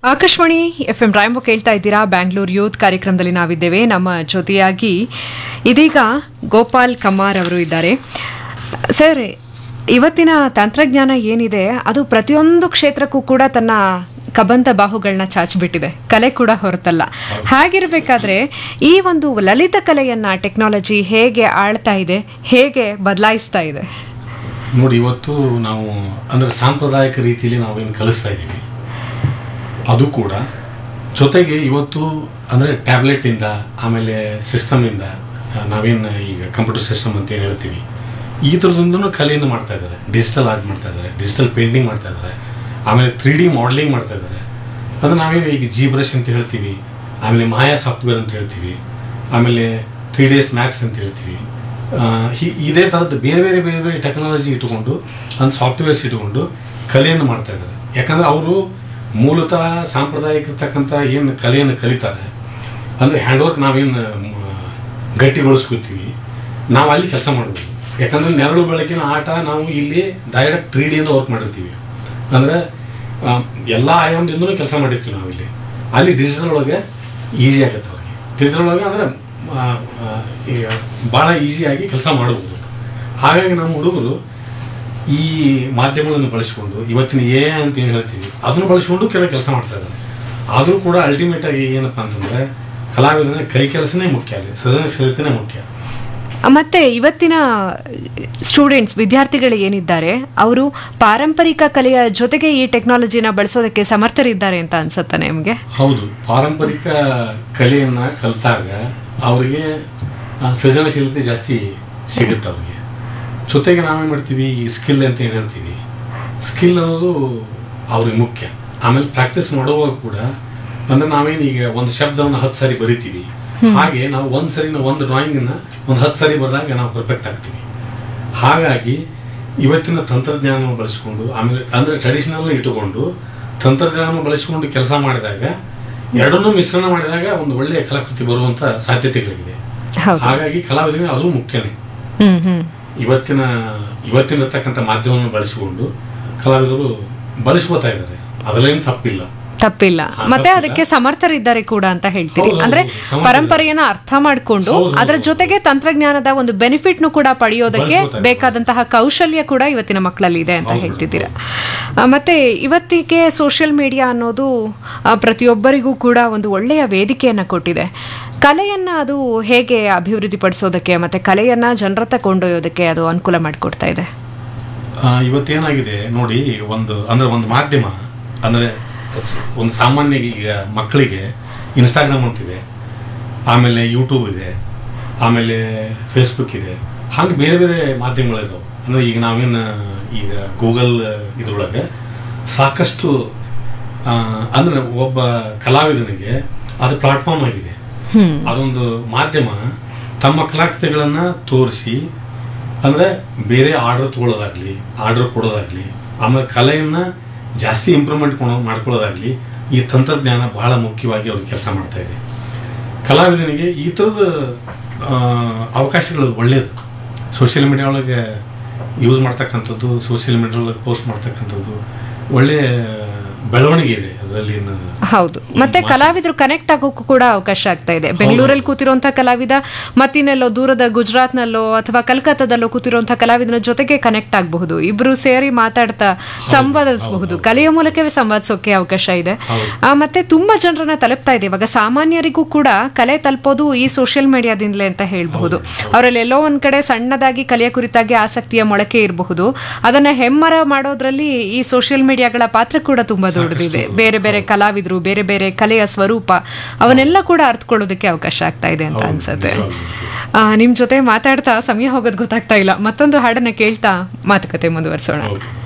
Akashvani F M ರಾಯಂಬ ಕೇಳ್ತಾ ಇದ್ದೀರಾ Bangalore youth ಕಾರ್ಯಕ್ರಮದಲ್ಲಿ ನಾವಿದ್ದೇವೆ ನಮ್ಮ ಜೊತೆಯಾಗಿ ಇದೀಗ ಗೋಪಾಲ್ ಕಮ್ಮಾರ್ ಅವರು ಇದ್ದಾರೆ ಸರ್ ಇವತ್ತಿನ ತಂತ್ರಜ್ಞಾನ ಏನಿದೆ ಅದು ಪ್ರತಿಯೊಂದು ಕ್ಷೇತ್ರಕ್ಕೂ ಕೂಡ ತನ್ನ ಕಬಂತ ಬಾಹುಗಳನ್ನ ಚಾಚಿಬಿಟ್ಟಿದೆ ಕಲೆ ಕೂಡ ಹೊರತಲ್ಲ ಹಾಗಿರಬೇಕಾದ್ರೆ ಈ ಒಂದು ಲಲಿತ ಕಲೆಯನ್ನ ಟೆಕ್ನಾಲಜಿ ಹೇಗೆ ಆಳ್ತಾ ಇದೆ ಹೇಗೆ ಬದಲಾಯಿಸ್ತಾ ಇದೆ ನೋಡಿ ಇವತ್ತು ನಾವು ಅಂದರೆ ಸಾಂಪ್ರದಾಯಿಕ ರೀತಿಯಲ್ಲಿ ನಾವೇನು ಕಲಿಸ್ತಾ ಇದ್ದೀವಿ ಅದು ಕೂಡ ಜೊತೆಗೆ ಇವತ್ತು ಅಂದರೆ ಟ್ಯಾಬ್ಲೆಟಿಂದ ಆಮೇಲೆ ಸಿಸ್ಟಮಿಂದ ನಾವೇನು ಈಗ ಕಂಪ್ಯೂಟರ್ ಸಿಸ್ಟಮ್ ಅಂತ ಏನು ಹೇಳ್ತೀವಿ ಈ ಥರದೊಂದೂ ಕಲೆಯನ್ನು ಮಾಡ್ತಾ ಇದ್ದಾರೆ ಡಿಜಿಟಲ್ ಆರ್ಟ್ ಮಾಡ್ತಾ ಇದ್ದಾರೆ ಡಿಜಿಟಲ್ ಪೇಂಟಿಂಗ್ ಮಾಡ್ತಾ ಇದ್ದಾರೆ ಆಮೇಲೆ ತ್ರೀ ಡಿ ಮಾಡಲಿಂಗ್ ಮಾಡ್ತಾ ಇದ್ದಾರೆ ಅಂದರೆ ನಾವೇನು ಈಗ ಜಿ ಬ್ರಷ್ ಅಂತ ಹೇಳ್ತೀವಿ ಆಮೇಲೆ ಮಾಯಾ ಸಾಫ್ಟ್ವೇರ್ ಅಂತ ಹೇಳ್ತೀವಿ ಆಮೇಲೆ ತ್ರೀ ಡೇಸ್ ಮ್ಯಾಕ್ಸ್ ಅಂತ ಹೇಳ್ತೀವಿ ಆ, ಹಿ- ಇದೇ ಥರದ್ದು ಬೇರೆ ಬೇರೆ ಬೇರೆ ಬೇರೆ ಟೆಕ್ನಾಲಜಿ ಇಟ್ಟುಕೊಂಡು ಒಂದು ಸಾಫ್ಟ್ವೇರ್ಸ್ ಇಟ್ಟುಕೊಂಡು ಕಲೆಯನ್ನು ಮಾಡ್ತಾ ಇದ್ದಾರೆ ಯಾಕಂದ್ರೆ ಅವರು ಮೂಲತಃ ಸಾಂಪ್ರದಾಯಿಕ ಇರ್ತಕ್ಕಂಥ ಏನು ಕಲೆಯನ್ನು ಕಲಿತಾರೆ ಅಂದರೆ ಹ್ಯಾಂಡ್ ವರ್ಕ್ ನಾವೇನು ಗಟ್ಟಿಗೊಳಿಸ್ಕೊತೀವಿ ನಾವು ಅಲ್ಲಿ ಕೆಲಸ ಮಾಡ್ಬೋದು ಯಾಕಂದ್ರೆ ನೆರಳು ಬೆಳಕಿನ ಆಟ ನಾವು ಇಲ್ಲಿ ಡೈರೆಕ್ಟ್ ತ್ರೀ ಡಿಯಿಂದ ವರ್ಕ್ ಮಾಡಿರ್ತೀವಿ ಅಂದರೆ ಎಲ್ಲ ಆಯಾಮದಿಂದನೂ ಕೆಲಸ ಮಾಡಿರ್ತೀವಿ ನಾವು ಇಲ್ಲಿ ಅಲ್ಲಿ ಡಿಜಿಟಲ್ ಒಳಗೆ ಈಸಿ ಆಗುತ್ತೆ ಅವ್ರಿಗೆ ಡಿಜಿಟಲ್ ಒಳಗೆ ಅಂದರೆ ಈಗ ಭಾಳ ಈಸಿಯಾಗಿ ಕೆಲಸ ಮಾಡ್ಬೋದು ಹಾಗಾಗಿ ನಮ್ಮ ಹುಡುಗರು ಈ ಮಾಧ್ಯಮಗಳನ್ನು ಬಳಸಿಕೊಂಡು ಇವತ್ತಿನ ಎ ಅಂತ ಏನು ಹೇಳ್ತೀವಿ ಅದನ್ನು ಬಳಸಿಕೊಂಡು ಕೆಲವು ಕೆಲಸ ಮಾಡ್ತಾ ಇದ್ದಾರೆ ಆದರೂ ಕೂಡ ಅಲ್ಟಿಮೇಟ್ ಆಗಿ ಏನಪ್ಪ ಅಂತಂದ್ರೆ ಕಲಾವಿದನ ಕೈ ಕೆಲಸನೇ ಮುಖ್ಯ ಅಲ್ಲಿ ಸೃಜನಶೀಲತೆನೇ ಮುಖ್ಯ ಮತ್ತೆ ಇವತ್ತಿನ ಸ್ಟೂಡೆಂಟ್ಸ್ ವಿದ್ಯಾರ್ಥಿಗಳು ಏನಿದ್ದಾರೆ ಅವರು ಪಾರಂಪರಿಕ ಕಲೆಯ ಜೊತೆಗೆ ಈ ಟೆಕ್ನಾಲಜಿನ ಬಳಸೋದಕ್ಕೆ ಸಮರ್ಥರಿದ್ದಾರೆ ಅಂತ ಅನ್ಸುತ್ತೆ ನಿಮಗೆ ಹೌದು ಪಾರಂಪರಿಕ ಕಲೆಯನ್ನ ಕಲಿತಾಗ ಅವರಿಗೆ ಆ, ಸೃಜನಶೀಲತೆ ಜಾಸ್ತಿ ಸಿಗುತ್ತೆ ಅವ್ರಿಗೆ ಜೊತೆಗೆ ನಾವೇನು ಮಾಡ್ತೀವಿ ಈ ಸ್ಕಿಲ್ ಅಂತ ಏನು ಹೇಳ್ತೀವಿ ಸ್ಕಿಲ್ ಅನ್ನೋದು ಅವ್ರಿಗೆ ಮುಖ್ಯ ಆಮೇಲೆ ಪ್ರಾಕ್ಟೀಸ್ ಮಾಡುವಾಗ ಕೂಡ ಅಂದ್ರೆ ನಾವೇನು ಈಗ ಒಂದು ಶಬ್ದವನ್ನು ಹತ್ತು ಸಾರಿ ಬರಿತೀವಿ ಹಾಗೆ ನಾವು ಒಂದು ಸರಿ ಒಂದು ಡ್ರಾಯಿಂಗನ್ನ ಒಂದು ಹತ್ತು ಸಾರಿ ಬರೆದಾಗ ನಾವು ಪರ್ಫೆಕ್ಟ್ ಆಗ್ತೀವಿ ಹಾಗಾಗಿ ಇವತ್ತಿನ ತಂತ್ರಜ್ಞಾನ ಬಳಸಿಕೊಂಡು ಆಮೇಲೆ ಅಂದ್ರೆ ಟ್ರೆಡಿಷನಲ್ ಇಟ್ಟುಕೊಂಡು ತಂತ್ರಜ್ಞಾನ ಬಳಸಿಕೊಂಡು ಕೆಲಸ ಮಾಡಿದಾಗ ಎರಡನ್ನೂ ಮಿಶ್ರಣ ಮಾಡಿದಾಗ ಒಂದು ಒಳ್ಳೆಯ ಕಲಾಕೃತಿ ಬರುವಂತ ಸಾಧ್ಯತೆಗಳಿದೆ ಹೌದು ಹಾಗಾಗಿ ಕಲಾವಿದರಿಗೆ ಅದು ಮುಖ್ಯನೇ ಹ್ಮ್ ಹ್ಮ್ ಇವತ್ತಿನ ಇವತ್ತಿನ ಇರ್ತಕ್ಕಂಥ ಮಾಧ್ಯಮವನ್ನು ಬಳಸಿಕೊಂಡು ಕಲಾವಿದರು ಬಳಸ್ಕೋತಾ ಇದ್ದಾರೆ ಅದರಲ್ಲೇನು ತಪ್ಪಿಲ್ಲ ತಪ್ಪಿಲ್ಲ ಹಾ, ಮತ್ತೆ ತಪ್ಪಿಲ್ಲ. ಅದಕ್ಕೆ ಸಮರ್ಥರಿದ್ದಾರೆ ಕೂಡ ಅಂತ ಹೇಳ್ತೀರಿ ಹೌದು, ಅಂದ್ರೆ ಹೌದು, ಸಮರ್ಥರಿದ್ದಾರೆ. ಪರಂಪರೆಯನ್ನ ಅರ್ಥ ಮಾಡಿಕೊಂಡು ಹೌದು, ಹೌದು. ಅದರ ಜೊತೆಗೆ ತಂತ್ರಜ್ಞಾನದ ಒಂದು ಬೆನಿಫಿಟ್ನು ಕೂಡ ಪಡೆಯೋದಕ್ಕೆ ಬಳಸ್ಕೊತಾ ಇದ್ದಾರೆ. ಬೇಕಾದಂತಹ ಕೌಶಲ್ಯ ಕೂಡ ಇವತ್ತಿನ ಮಕ್ಕಳಲ್ಲಿ ಇದೆ ಅಂತ ಹೌದು, ಹೇಳ್ತಿದ್ದೀರಾ ಆ, ಮತ್ತೆ ಇವತ್ತಿಗೆ ಸೋಷಿಯಲ್ ಮೀಡಿಯಾ ಅನ್ನೋದು ಆ, ಪ್ರತಿಯೊಬ್ಬರಿಗೂ ಕೂಡ ಒಂದು ಒಳ್ಳೆಯ ವೇದಿಕೆಯನ್ನ ಕೊಟ್ಟಿದೆ ಕಲೆಯನ್ನ ಅದು ಹೇಗೆ ಅಭಿವೃದ್ಧಿ ಪಡಿಸೋದಕ್ಕೆ ಮತ್ತೆ ಕಲೆಯನ್ನ ಜನರತ್ತ ಕೊಂಡೊಯ್ಯೋದಕ್ಕೆ ಅದು ಅನುಕೂಲ ಮಾಡಿಕೊಡ್ತಾ ಇದೆ ಆ, ಇವತ್ತೇನಾಗಿದೆ ನೋಡಿ ಒಂದು ಅಂದ್ರೆ ಒಂದು ಮಾಧ್ಯಮ ಅಂದ್ರೆ ಸ್- ಒಂದು ಸಾಮಾನ್ಯ ಈಗ ಮಕ್ಕಳಿಗೆ ಇನ್ಸ್ಟಾಗ್ರಾಮ್ ಅಂತಿದೆ ಆಮೇಲೆ ಯೂಟ್ಯೂಬ್ ಇದೆ ಆಮೇಲೆ ಫೇಸ್ಬುಕ್ ಇದೆ ಹಂಗೆ ಬೇರೆ ಬೇರೆ ಮಾಧ್ಯಮಗಳಿದಾವೆ ಅಂದ್ರೆ ಈಗ ನಾವೇನು ಈಗ ಗೂಗಲ್ ಇದ್ರೊಳಗೆ ಸಾಕಷ್ಟು ಆ, ಅಂದ್ರೆ ಒಬ್ಬ ಕಲಾವಿದನಿಗೆ ಅದು ಪ್ಲಾಟ್ಫಾರ್ಮ್ ಆಗಿದೆ ಹ್ಮ್ ಅದೊಂದು ಮಾಧ್ಯಮ ತಮ್ಮ ಕಲಾಕೃತಿಗಳನ್ನ ತೋರಿಸಿ ಅಂದ್ರೆ ಬೇರೆ ಆರ್ಡರ್ ತಗೊಳ್ಳೋದಾಗ್ಲಿ ಆರ್ಡರ್ ಕೊಡೋದಾಗ್ಲಿ ಆಮೇಲೆ ಕಲೆಯನ್ನ ಜಾಸ್ತಿ ಇಂಪ್ರೂವ್ಮೆಂಟ್ ಮಾಡ್ಕೊಳ್ಳೋದಾಗ್ಲಿ ಈ ತಂತ್ರಜ್ಞಾನ ಬಹಳ ಮುಖ್ಯವಾಗಿ ಅವ್ರಿಗೆ ಕೆಲಸ ಮಾಡ್ತಾ ಇದೆ ಕಲಾವಿದನಿಗೆ ಈ ಥರದ ಆ, ಅವಕಾಶಗಳು ಒಳ್ಳೆಯದು ಸೋಷಿಯಲ್ ಮೀಡಿಯಾ ಒಳಗೆ ಯೂಸ್ ಮಾಡ್ತಕ್ಕಂಥದ್ದು ಸೋಷಿಯಲ್ ಮೀಡಿಯಾ ಒಳಗೆ ಪೋಸ್ಟ್ ಮಾಡ್ತಕ್ಕಂಥದ್ದು ಒಳ್ಳೆಯ ಬೆಳವಣಿಗೆ ಇದೆ ಅದರಲ್ಲಿ ಏನು ಹೌದು ಮತ್ತೆ ಕಲಾವಿದರು ಕನೆಕ್ಟ್ ಆಗೋಕ್ಕೂ ಕೂಡ ಅವಕಾಶ ಆಗ್ತಾ ಇದೆ ಬೆಂಗಳೂರಲ್ಲಿ ಕೂತಿರುವಂತಹ ಕಲಾವಿದ ಮತ್ತಿನೆಲ್ಲೋ ದೂರದ ಗುಜರಾತ್ನಲ್ಲೋ ಅಥವಾ ಕಲ್ಕತ್ತಾದಲ್ಲೋ ಕೂತಿರುವಂತಹ ಕಲಾವಿದನ ಜೊತೆಗೆ ಕನೆಕ್ಟ್ ಆಗಬಹುದು ಇಬ್ರು ಸೇರಿ ಮಾತಾಡ್ತಾ ಸಂವಾದಿಸಬಹುದು ಕಲೆಯ ಮೂಲಕವೇ ಸಂವಾದಿಸೋಕೆ ಅವಕಾಶ ಇದೆ ಹೌದು. ಆ, ಮತ್ತೆ ತುಂಬಾ ಜನರನ್ನ ತಲುಪ್ತಾ ಇದೆ ಇವಾಗ ಸಾಮಾನ್ಯರಿಗೂ ಕೂಡ ಕಲೆ ತಲುಪೋದು ಈ ಸೋಷಿಯಲ್ ಮೀಡಿಯಾದಿಂದಲೇ ಅಂತ ಹೇಳ್ಬಹುದು ಅವರಲ್ಲಿ ಎಲ್ಲೋ ಒಂದ್ ಕಡೆ ಸಣ್ಣದಾಗಿ ಕಲೆಯ ಕುರಿತಾಗಿ ಆಸಕ್ತಿಯ ಮೊಳಕೆ ಇರಬಹುದು ಅದನ್ನ ಹೆಮ್ಮರ ಮಾಡೋದ್ರಲ್ಲಿ ಈ ಸೋಷಿಯಲ್ ಮೀಡಿಯಾಗಳ ಪಾತ್ರ ಕೂಡ ತುಂಬಾ ದೊಡ್ಡದಿದೆ ಬೇರೆ ಬೇರೆ ಕಲಾವಿದರು ಬೇರೆ ಬೇರೆ ಕಲೆಯ ಸ್ವರೂಪ ಅವನ್ನೆಲ್ಲ ಕೂಡ ಅರ್ಥಕೊಳ್ಳೋದಕ್ಕೆ ಅವಕಾಶ ಆಗ್ತಾ ಇದೆ ಅಂತ ಹೌದು, ಅನ್ಸುತ್ತೆ ನಿಜವಾಗ್ಲೂ. ಆ, ನಿಮ್ ಜೊತೆ ಮಾತಾಡ್ತಾ ಸಮಯ ಹೋಗೋದು ಗೊತ್ತಾಗ್ತಾ ಇಲ್ಲ ಮತ್ತೊಂದು ಹಾಡನ್ನ ಕೇಳ್ತಾ ಮಾತುಕತೆ ಮುಂದುವರಿಸೋಣ ಓಕೆ